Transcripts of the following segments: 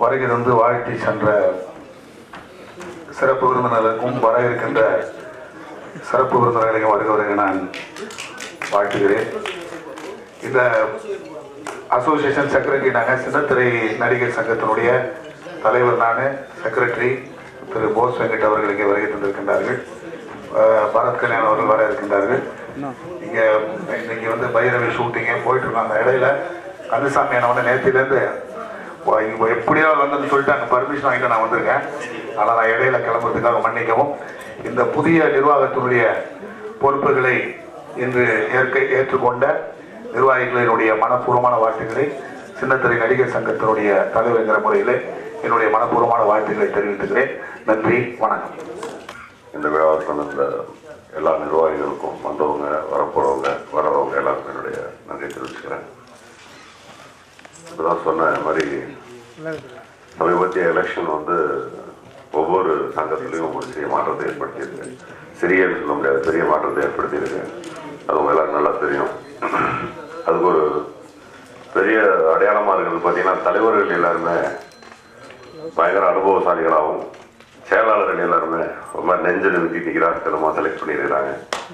வருகை தந்து வாழ்த்தி சென்ற சிறப்பு விருந்தினருக்கும் வர இருக்கின்ற சிறப்பு விருந்தினர்களையும் வருகிறவரை நான் வாழ்த்துகிறேன் இந்த அசோசியேஷன் செக்ரட்டரி நாங்கள் சின்னத்திரை நடிகர் சங்கத்தினுடைய தலைவர் நான் செக்ரட்டரி திரு போஸ் வெங்கட் அவர்கள் இங்கே வருகை தந்திருக்கின்றார்கள் அஹ், பரத் கல்யாண் அவர்கள் வர இருக்கின்றார்கள் இங்கே இன்னைக்கு வந்து பைரவி ஷூட்டிங்கே போயிட்டு இருக்காங்க இடையில கந்தசாமி என்ன வந்து நேத்திலேருந்து இப்போ எப்படியாவது வந்து சொல்லிட்டு அங்கே பர்மிஷன் வாங்கிட்டு நான் வந்திருக்கேன் ஆனால் நான் இடையில கிளம்புறதுக்காக மன்னிக்கவும் இந்த புதிய நிர்வாகத்தினுடைய பொறுப்புகளை இன்று ஏற்க ஏற்றுக்கொண்ட நிர்வாகிகளினுடைய மனப்பூர்வமான வாழ்த்துக்களை சின்னத்திரை நடிகர் சங்கத்தினுடைய தலைவர் என்கிற முறையிலே என்னுடைய மனப்பூர்வமான வாழ்த்துக்களை தெரிவித்துக்கிறேன் நன்றி வணக்கம் இந்த விழாவுக்கு வந்த எல்லா நிர்வாகிகளுக்கும் வந்தவங்க வரப்போறவங்க வரவங்க எல்லாருக்கும் என்னுடைய நன்றி தெரிவிச்சுக்கிறேன் இப்பதான் சொன்ன மாதிரி சமீபத்திய எலெக்ஷன் வந்து ஒவ்வொரு சங்கத்திலையும் ஒரு சிறிய மாற்றத்தை ஏற்படுத்தியிருக்கு சிறியன்னு சொல்ல முடியாது பெரிய மாற்றத்தை ஏற்படுத்தியிருக்கு அது உங்க எல்லாருக்கும் நல்லா தெரியும் அதுக்கு ஒரு பெரிய அடையாளமா இருக்கிறது பார்த்தீங்கன்னா தலைவர்கள் எல்லாருமே பயங்கர அனுபவசாலிகளாகவும் செயலாளர்கள் எல்லாருமே ரொம்ப நெஞ்சு நிறுத்தி நிற்கிறார் செலக்ட் பண்ணியிருக்கிறாங்க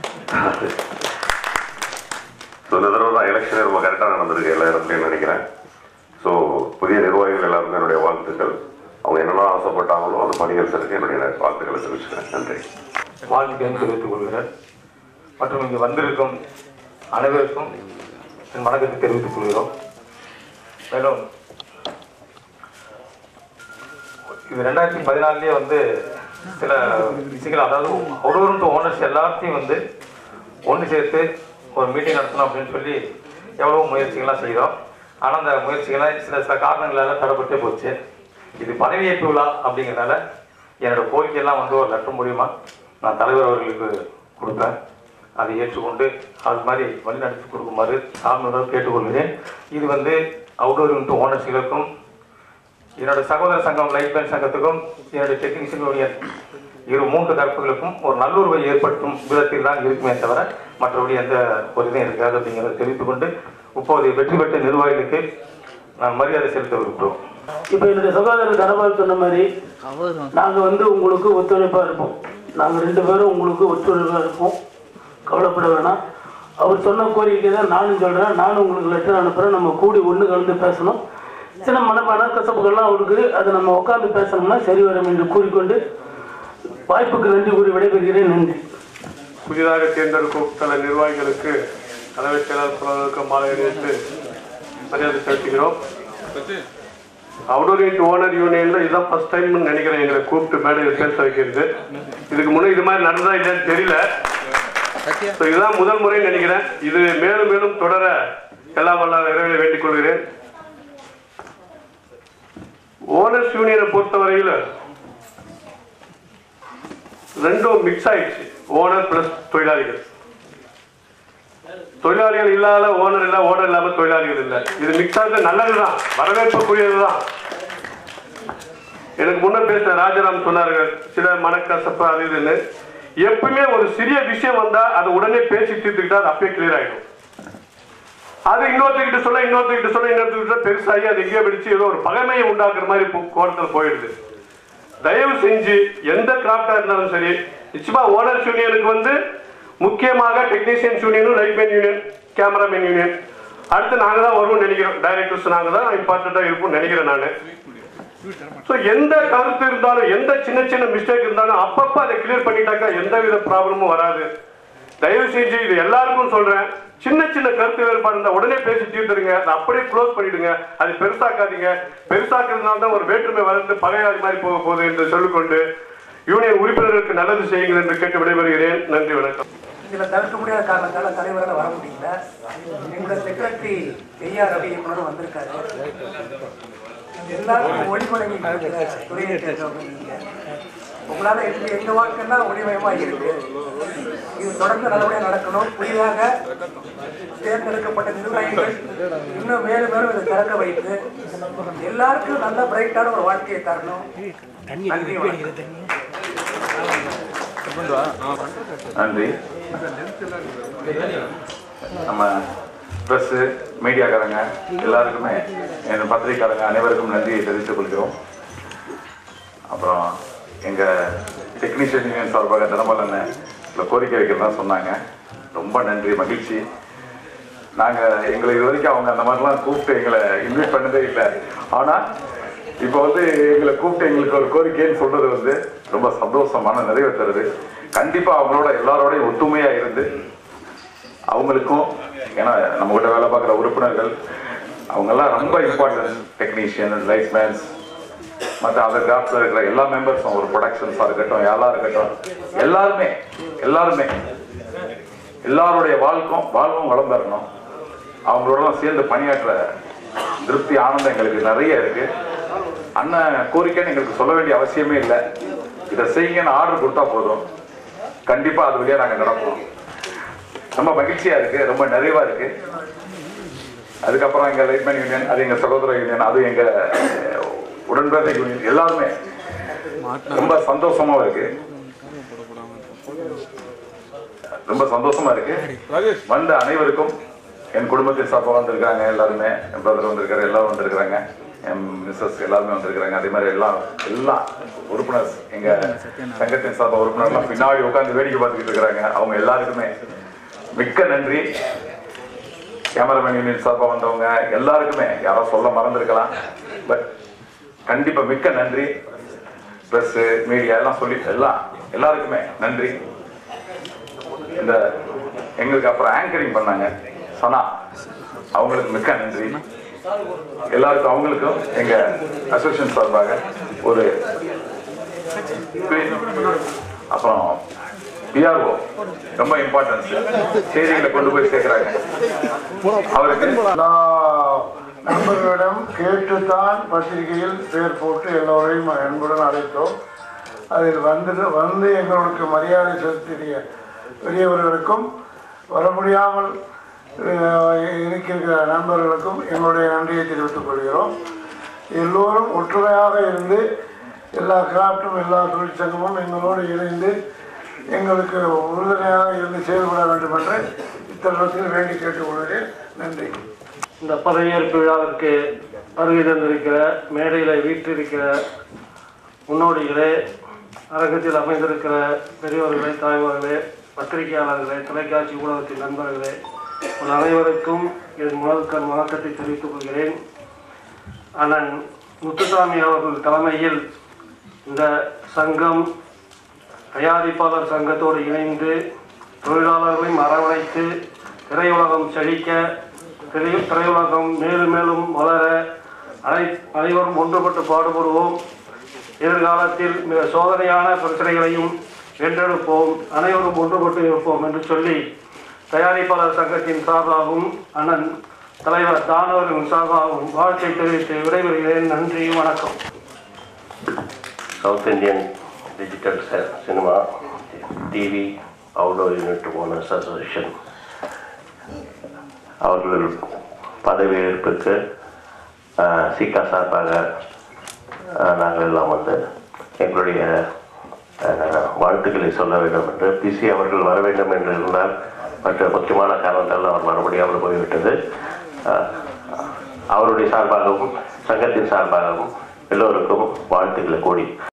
ஸோ இந்த தடவை தான் எலெக்ஷனே ரொம்ப கரெக்டாக நடந்திருக்கு எல்லா இடத்துலையும் நினைக்கிறேன் ஸோ புதிய நிர்வாகிகள் எல்லாருக்கும் என்னுடைய வாழ்த்துக்கள் அவங்க என்னெல்லாம் ஆசைப்பட்டாங்களோ அந்த பணிகள் செலுத்தி என்னுடைய வாழ்த்துக்களை தெரிவிச்சுக்கிறேன் நன்றி வாழ்த்துக்களை தெரிவித்துக் கொள்கிறேன் மற்றும் இங்கு வந்திருக்கும் அனைவருக்கும் என் வணக்கத்தை தெரிவித்துக் கொள்கிறோம் மேலும் இது ரெண்டாயிரத்தி பதினாலுலேயே வந்து சில விஷயங்கள் அதாவது ஒரு ஓனர்ஸ் எல்லாத்தையும் வந்து ஒன்று சேர்த்து ஒரு மீட்டிங் நடத்தணும் அப்படின்னு சொல்லி எவ்வளவோ முயற்சிகள்லாம் செய்தோம் ஆனால் அந்த முயற்சிகளை சில சில காரணங்களால தடைப்பட்டே போச்சு இது பதவியேற்பு விழா அப்படிங்கிறனால என்னோட கோரிக்கையெல்லாம் வந்து ஒரு லெட்டர் மூலியமா நான் தலைவர் அவர்களுக்கு கொடுத்தேன் அதை ஏற்றுக்கொண்டு அது மாதிரி வழிநடத்தி கொடுக்குமாறு சார்ந்தவர்கள் கேட்டுக்கொள்கிறேன் இது வந்து அவுடோர் யூனிட் ஓனர்ஸ்களுக்கும் என்னோட சகோதர சங்கம் லைஃப் பேன் சங்கத்துக்கும் என்னுடைய டெக்னீஷியன் யூனியன் இரு மூன்று தரப்புகளுக்கும் ஒரு நல்லுறவை ஏற்படுத்தும் விதத்தில் தான் இருக்குமே தவிர மற்றபடி எந்த ஒரு இதுவும் இருக்காது அப்படிங்கிறத தெரிவித்துக் கொண்டு இப்போது வெற்றி பெற்ற நிர்வாகிகளுக்கு நான் மரியாதை செலுத்த விரும்புகிறோம் இப்போ என்னுடைய சகோதரர் தனபால் சொன்ன மாதிரி நாங்கள் வந்து உங்களுக்கு ஒத்துழைப்பாக இருப்போம் நாங்கள் ரெண்டு பேரும் உங்களுக்கு ஒத்துழைப்பாக இருப்போம் கவலைப்பட வேணாம் அவர் சொன்ன கோரிக்கை தான் நானும் சொல்கிறேன் நானும் உங்களுக்கு லெட்டர் அனுப்புகிறேன் நம்ம கூடி ஒன்று கலந்து பேசணும் சில மன மனக்கசப்புகள்லாம் அவருக்கு அதை நம்ம உட்காந்து பேசணும்னா சரி வரும் என்று கூறிக்கொண்டு வாய்ப்புக்கு நன்றி கூறி விடைபெறுகிறேன் நன்றி புதிதாக தேர்ந்தெடுக்கும் சில நிர்வாகிகளுக்கு தலைமைச் செயலாளர் சொல்வதற்கு மாலை அணிவித்து மரியாதை செலுத்துகிறோம் அவுடோரியன்ட் ஓனர் யூனியன்ல இதுதான் ஃபர்ஸ்ட் டைம் நினைக்கிறேன் எங்களை கூப்பிட்டு மேடையில் பேச வைக்கிறது இதுக்கு முன்னே இது மாதிரி நடந்ததா இல்லைன்னு தெரியல So, இதுதான் முதல் முறை நினைக்கிறேன் இது மேலும் மேலும் தொடர எல்லாம் வல்ல இறைவனை வேண்டிக் கொள்கிறேன் ஓனர்ஸ் யூனியனை பொறுத்தவரையில் ரெண்டும் மிக்ஸ் ஆயிடுச்சு ஓனர் பிளஸ் தொழிலாளிகள் தொழிலாளிகள் இல்லாத ஓனர் இல்ல ஓனர் இல்லாம தொழிலாளிகள் இல்ல இது மிக்ஸ் ஆகுது நல்லதுதான் வரவேற்புக்குரியதுதான் எனக்கு முன்னர் பேசின ராஜாராம் சொன்னார்கள் சில மனக்கசப்பு அது இதுன்னு எப்பவுமே ஒரு சிறிய விஷயம் வந்தா அதை உடனே பேசி தீர்த்துக்கிட்டா அது அப்பயே கிளியர் ஆயிடும் அது இன்னொருத்தர்கிட்ட சொல்ல இன்னொருத்தர்கிட்ட சொல்ல இன்னொருத்தர்கிட்ட பெருசாகி அது எங்கேயோ பிடிச்சு ஏதோ ஒரு பகைமையை உண்டாக்குற மாதிரி போ- கோணத்துல போயிடுது தயவு செஞ்சு எந்த கிராஃப்டா இருந்தாலும் சரி நிச்சயமா ஓனர்ஸ் யூனியனுக்கு வந்து முக்கியமாக டெக்னீஷியன்ஸ் யூனியனும் லைட்மேன் யூனியன் கேமராமேன் யூனியன் அடுத்து நாங்க தான் வருவோம் நினைக்கிறோம் டைரக்டர்ஸ் நாங்க தான் இம்பார்ட்டண்டா இருப்போம் நினைக்கிறேன் நான் ஸோ எந்த கருத்து இருந்தாலும் எந்த சின்ன சின்ன மிஸ்டேக் இருந்தாலும் அப்பப்ப அதை கிளியர் பண்ணிட்டாக்கா எந்த வித ப்ராப்ளமும் வராது தயவு செஞ்சு இது எல்லாருக்கும் சொல்றேன் சின்ன சின்ன கருத்து வேறுபாடு இருந்தா உடனே பேசி தீர்த்துடுங்க அதை அப்படியே க்ளோஸ் பண்ணிடுங்க அது பெருசாக்காதீங்க பெருசாக்குறதுனால தான் ஒரு வேற்றுமை வளர்ந்து பகையாதி மாதிரி போக போகுது என்று சொல்லிக்கொண்டு யூனியன் உறுப்பினர்களுக்கு நல்லது செய்யுங்கள் என்று கேட்டு விடைபெறுகிறேன் நன்றி வணக்கம் இதுல தவிர்க்க முடியாத காரணத்தால தலைவரால வர முடியல எங்களோட செக்ரட்டரி ஐயா ரவி இயக்குனர் வந்திருக்காரு எல்லாருக்கும் ஒளிமலைவி துறையை சேர்ந்தவங்க நீங்க உங்களால எங்க எங்க வாழ்க்கைன்னா ஒளிமயமா இருக்கு இது தொடர்ந்து நல்லபடியா நடக்கணும் புதிதாக தேர்ந்தெடுக்கப்பட்ட நிர்வாகிகள் இன்னும் மேலும் மேலும் இதை திறக்க வைத்து எல்லாருக்கும் நல்ல பிரைட்டான ஒரு வாழ்க்கையை தரணும் நன்றி வணக்கம் நன்றி நம்ம ப்ரெஸ்ஸு மீடியாக்காரங்க எல்லாருக்குமே என் பத்திரிகைக்காரங்க அனைவருக்கும் நன்றியை தெரிவித்துக் கொள்கிறோம் அப்புறம் எங்கள் டெக்னீஷியன் யூனியன் சார்பாக தினமலன் சில கோரிக்கை வைக்கிறதா சொன்னாங்க ரொம்ப நன்றி மகிழ்ச்சி நாங்கள் எங்களை இது வரைக்கும் அவங்க அந்த மாதிரிலாம் கூப்பிட்டு எங்களை இன்வைட் பண்ணதே இல்லை ஆனால் இப்போ வந்து எங்களை கூப்பிட்டு எங்களுக்கு ஒரு கோரிக்கைன்னு சொல்றது வந்து ரொம்ப சந்தோஷமான நிறைவு தருது கண்டிப்பாக அவங்களோட எல்லாரோடையும் ஒத்துமையாக இருந்து அவங்களுக்கும் ஏன்னா நம்ம கிட்ட வேலை பார்க்குற உறுப்பினர்கள் அவங்கெல்லாம் ரொம்ப இம்பார்ட்டன்ட் டெக்னீஷியன் லைட்மேன்ஸ் மற்ற அதர் கிராஃப்ட்ல இருக்கிற எல்லா மெம்பர்ஸும் ஒரு ப்ரொடக்ஷன்ஸாக இருக்கட்டும் எல்லாரும் இருக்கட்டும் எல்லாருமே எல்லாருமே எல்லாருடைய வாழ்க்கும் வாழ்வும் வளம் பெறணும் அவங்களோடலாம் சேர்ந்து பணியாற்ற திருப்தி ஆனந்தம் எங்களுக்கு நிறைய இருக்கு அண்ணன் கோரிக்கைன்னு எங்களுக்கு சொல்ல வேண்டிய அவசியமே இல்லை இதை செய்யுங்கன்னு ஆர்டர் கொடுத்தா போதும் கண்டிப்பா அது வழியா நாங்க நடப்போம் ரொம்ப மகிழ்ச்சியா இருக்கு ரொம்ப நிறைவா இருக்கு அதுக்கப்புறம் எங்க லைட்மேன் யூனியன் அது எங்க சகோதர யூனியன் அது எங்க அஹ், உடன்பிறந்த யூனியன் எல்லாருமே ரொம்ப சந்தோஷமா இருக்கு ரொம்ப சந்தோஷமா இருக்கு வந்த அனைவருக்கும் என் குடும்பத்தின் சார்பாக வந்திருக்காங்க எல்லாருமே என் பிரதர் வந்திருக்காரு எல்லாரும் வந்திருக்கிறாங்க என் மிஸ்ஸஸ் எல்லாருமே வந்திருக்கிறாங்க அதே மாதிரி எல்லாம் எல்லாம் உறுப்பினர்ஸ் எங்க சங்கத்தின் சார்பாக உறுப்பினர்லாம் பின்னாடி உட்கார்ந்து வேடிக்கை பார்த்துக்கிட்டு இருக்கிறாங்க அவங்க எல்லாருக்குமே மிக்க நன்றி கேமராமேன் யூனியன் சார்பாக வந்தவங்க எல்லாருக்குமே யாரோ சொல்ல மறந்துருக்கலாம் பட் கண்டிப்பா மிக்க நன்றி ப்ரெஸ் மீடியா எல்லாம் சொல்லி எல்லாம் எல்லாருக்குமே நன்றி இந்த எங்களுக்கு அப்புறம் ஆங்கரிங் பண்ணாங்க சனா அவங்களுக்கு மிக்க நன்றி எல்லாருக்கும் அவங்களுக்கும் எங்க அசோசியேஷன் சார்பாக ஒரு அப்புறம் பிஆர்ஓ ரொம்ப இம்பார்ட்டன்ஸ் செய்திகளை கொண்டு போய் சேர்க்கிறாங்க அவருக்கு எல்லா நண்பர்களிடம் கேட்டுத்தான் பத்திரிகையில் பெயர் போட்டு எல்லோரையும் அன்புடன் அழைத்தோம் அதில் வந்து வந்து எங்களுக்கு மரியாதை செலுத்திய பெரியவர்களுக்கும் வர முடியாமல் அஹ், இருக்கிற நண்பர்களுக்கும் எங்களுடைய நன்றியை தெரிவித்துக் கொள்கிறோம் எல்லோரும் ஒற்றுமையாக இருந்து எல்லா கிராஃப்டும் எல்லா தொழிற்சங்கமும் எங்களோடு இணைந்து எங்களுக்கு உறுதுணையாக இருந்து செயல்பட வேண்டும் என்று இத்தருணத்தில் வேண்டி கேட்டுக்கொள்கிறேன் நன்றி இந்த பதவியேற்பு விழாவிற்கு வருகை தந்திருக்கிற மேடையில் வீற்றிருக்கிற முன்னோடிகளே அரங்கத்தில் அமைந்திருக்கிற பெரியவர்களே தாய்மார்களே பத்திரிகையாளர்களே தொலைக்காட்சி ஊடகத்தின் நண்பர்களே உங்கள் அனைவருக்கும் என் முதற்கண் வணக்கத்தை தெரிவித்துக் கொள்கிறேன் அண்ணன் முத்துசாமி அவர்கள் தலைமையில் இந்த சங்கம் தயாரிப்பாளர் சங்கத்தோடு இணைந்து தொழிலாளர்களையும் அரவணைத்து திரையுலகம் செழிக்க திரை திரையுலகம் மேலும் மேலும் வளர அனை அனைவரும் ஒன்றுபட்டு பாடுபடுவோம் எதிர்காலத்தில் மிக சோதனையான பிரச்சனைகளையும் வென்றெடுப்போம் அனைவரும் ஒன்றுபட்டு இருப்போம் என்று சொல்லி தயாரிப்பாளர் சங்கத்தின் சார்பாகவும் அண்ணன் தலைவர் தானவர்களின் சார்பாகவும் வாழ்த்தை தெரிவித்து விடைபெறுகிறேன் நன்றி வணக்கம் South Indian Digital Ce- Cinema TV Outdoor Unit Owners Association அவர்கள் பதவியேற்பிற்கு ஆஹ், சிகா சார்பாக ஆஹ், நாங்கள் எல்லாம் வந்து எங்களுடைய ஆஹ், வாழ்த்துக்களை சொல்ல வேண்டும் என்று பிசி அவர்கள் வர வேண்டும் என்று இருந்தால் மற்ற முக்கியமான காரணத்தால் அவர் வர முடியாமல் போய்விட்டது ஆஹ், அவருடைய சார்பாகவும் சங்கத்தின் சார்பாகவும் எல்லோருக்கும் வாழ்த்துக்களை கூடி